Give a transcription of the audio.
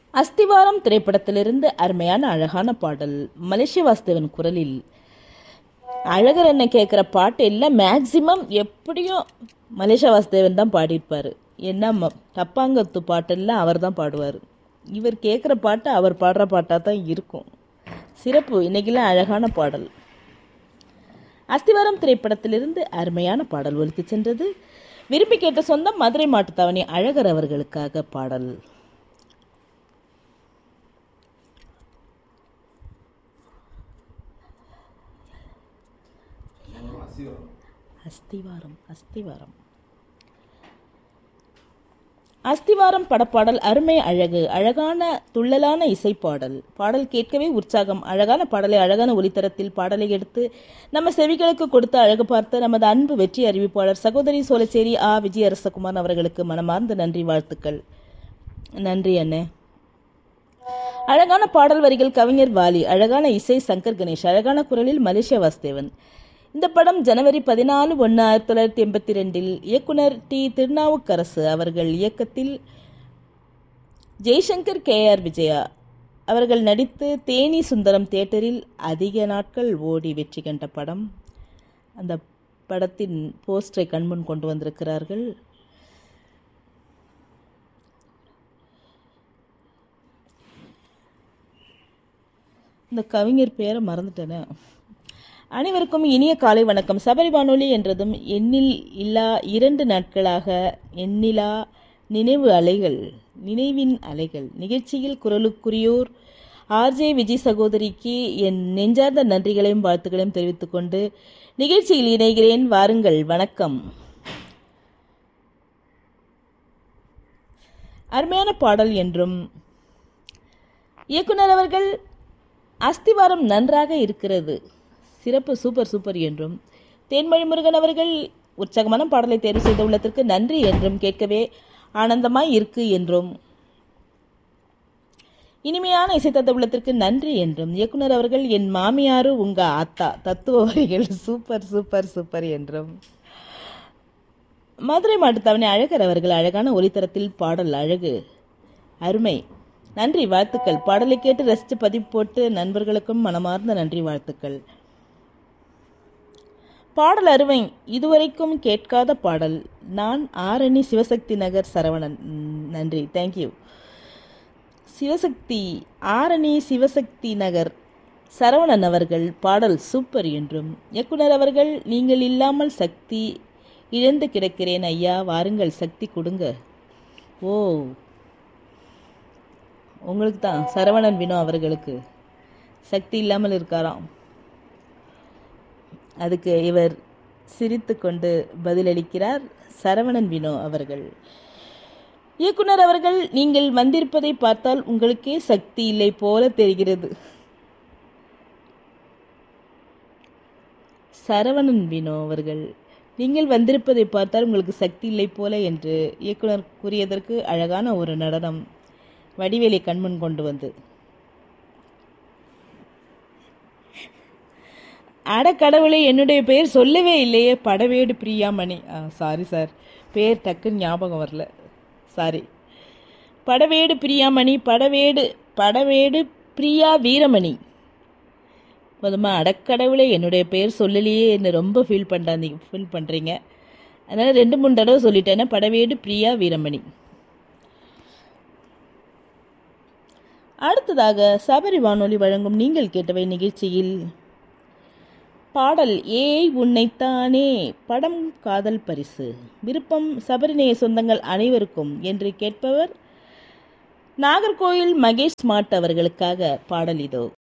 அஸ்திவாரம் திரைப்படத்திலிருந்து அருமையான அழகான பாடல் மலேசிய வாசுதேவன் குரலில் அழகர் என்ன கேட்குற பாட்டு எல்லாம் மேக்சிமம் எப்படியும் மலேசியா வாசுதேவன் தான் பாடியிருப்பார் என்ன ம- டப்பாங்கத்து பாட்டெல்லாம் அவர் தான் பாடுவார் இவர் கேட்குற பாட்டு அவர் பாடுற பாட்டாக தான் இருக்கும் சிறப்பு இன்னைக்கெல்லாம் அழகான பாடல் அஸ்திவாரம் திரைப்படத்திலிருந்து அருமையான பாடல் ஒலித்து சென்றது விரும்பி கேட்ட சொந்தம் மதுரை மாட்டுத்தாவணி அழகர் அவர்களுக்காக பாடல் அஸ்திவாரம் அஸ்திவாரம் அஸ்திவாரம் படப்பாடல் அருமை அழகு அழகான துள்ளலான இசைப்பாடல் பாடல் கேட்கவே உற்சாகம் அழகான பாடலை அழகான ஒலித்தரத்தில் பாடலை எடுத்து நம்ம செவிகளுக்கு கொடுத்து அழகு பார்த்த நமது அன்பு வெற்றி அறிவிப்பாளர் சகோதரி சோழச்சேரி ஆ விஜய அரசகுமார் அவர்களுக்கு மனமார்ந்த நன்றி வாழ்த்துக்கள் நன்றி அண்ணே அழகான பாடல் வரிகள் கவிஞர் வாலி அழகான இசை சங்கர் கணேஷ் அழகான குரலில் மலேசியா வாசுதேவன் இந்த படம் ஜனவரி பதினாலு ஒன்று ஆயிரத்தி தொள்ளாயிரத்தி எண்பத்தி ரெண்டில் இயக்குனர் டி திருநாவுக்கரசு அவர்கள் இயக்கத்தில் ஜெய்சங்கர் கே ஆர் விஜயா அவர்கள் நடித்து தேனி சுந்தரம் தியேட்டரில் அதிக நாட்கள் ஓடி வெற்றி கண்ட படம் அந்த படத்தின் போஸ்டரை கண்முன் கொண்டு வந்திருக்கிறார்கள் இந்த கவிஞர் பேரை மறந்துட்டேனே அனைவருக்கும் இனிய காலை வணக்கம் சபரி வானொலி என்றதும் எண்ணில் இல்லா இரண்டு நாட்களாக எண்ணிலா நினைவு அலைகள் நினைவின் அலைகள் நிகழ்ச்சியில் குரலுக்குரியோர் ஆர்ஜே விஜய் சகோதரிக்கு என் நெஞ்சார்ந்த நன்றிகளையும் வாழ்த்துக்களையும் தெரிவித்துக் கொண்டு நிகழ்ச்சியில் இணைகிறேன் வாருங்கள் வணக்கம் அருமையான பாடல் என்றும் இயக்குனர் அவர்கள் அஸ்திவாரம் நன்றாக இருக்கிறது சிறப்பு சூப்பர் சூப்பர் என்றும் தேன்மொழி முருகன் அவர்கள் உற்சாகமான பாடலை தேர்வு செய்த உள்ளத்திற்கு நன்றி என்றும் கேட்கவே ஆனந்தமாய் இருக்கு என்றும் இனிமையான இசை தந்த உள்ளத்திற்கு நன்றி என்றும் இயக்குனர் அவர்கள் என் மாமியாரு உங்க ஆத்தா தத்துவ வரிகள் சூப்பர் சூப்பர் சூப்பர் என்றும் மதுரை மாட்டுத்தாவணி அழகர் அவர்கள் அழகான ஒலித்தரத்தில் பாடல் அழகு அருமை நன்றி வாழ்த்துக்கள் பாடலை கேட்டு ரசித்து பதிவு போட்டு நண்பர்களுக்கும் மனமார்ந்த நன்றி வாழ்த்துக்கள் பாடல் அருமை இதுவரைக்கும் கேட்காத பாடல் நான் ஆரணி சிவசக்தி நகர் சரவணன் ம், நன்றி தேங்க்யூ சிவசக்தி ஆரணி சிவசக்தி நகர் சரவணன் அவர்கள் பாடல் சூப்பர் என்றும் இயக்குனர் அவர்கள் நீங்கள் இல்லாமல் சக்தி இழந்து கிடக்கிறேன் ஐயா வாருங்கள் சக்தி கொடுங்க ஓ உங்களுக்கு தான் சரவணன் வினோ அவர்களுக்கு சக்தி இல்லாமல் இருக்காராம் அதுக்கு இவர் சிரித்து கொண்டு பதிலளிக்கிறார் சரவணன் வினோ அவர்கள் இயக்குனர் அவர்கள் நீங்கள் வந்திருப்பதை பார்த்தால் உங்களுக்கே சக்தி இல்லை போல தெரிகிறது சரவணன் வினோ அவர்கள் நீங்கள் வந்திருப்பதை பார்த்தால் உங்களுக்கு சக்தி இல்லை போல என்று இயக்குனர் கூறியதற்கு அழகான ஒரு நடனம் வடிவேலை கண்முன் கொண்டு வந்து அட கடவுளே என்னுடைய பெயர் சொல்லவே இல்லையே படவேடு பிரியாமணி சாரி சார் பேர் டக்குன்னு ஞாபகம் வரல சாரி படவேடு பிரியாமணி படவேடு படவேடு பிரியா வீரமணி போதுமா அடக்கடவுளே என்னுடைய பேர் சொல்லலையே என்ன ரொம்ப ஃபீல் பண்ணாதீங்க ஃபீல் பண்ணுறீங்க அதனால் ரெண்டு மூணு தடவை சொல்லிட்டேன்னா படவேடு பிரியா வீரமணி அடுத்ததாக சபரி வானொலி வழங்கும் நீங்கள் கேட்டவை நிகழ்ச்சியில் பாடல் ஏய் உன்னைத்தானே படம் காதல் பரிசு விருப்பம் சபரிநேய சொந்தங்கள் அனைவருக்கும் என்று கேட்பவர் நாகர்கோயில் மகேஷ் ஸ்மார்ட் அவர்களுக்காக பாடல் இதோ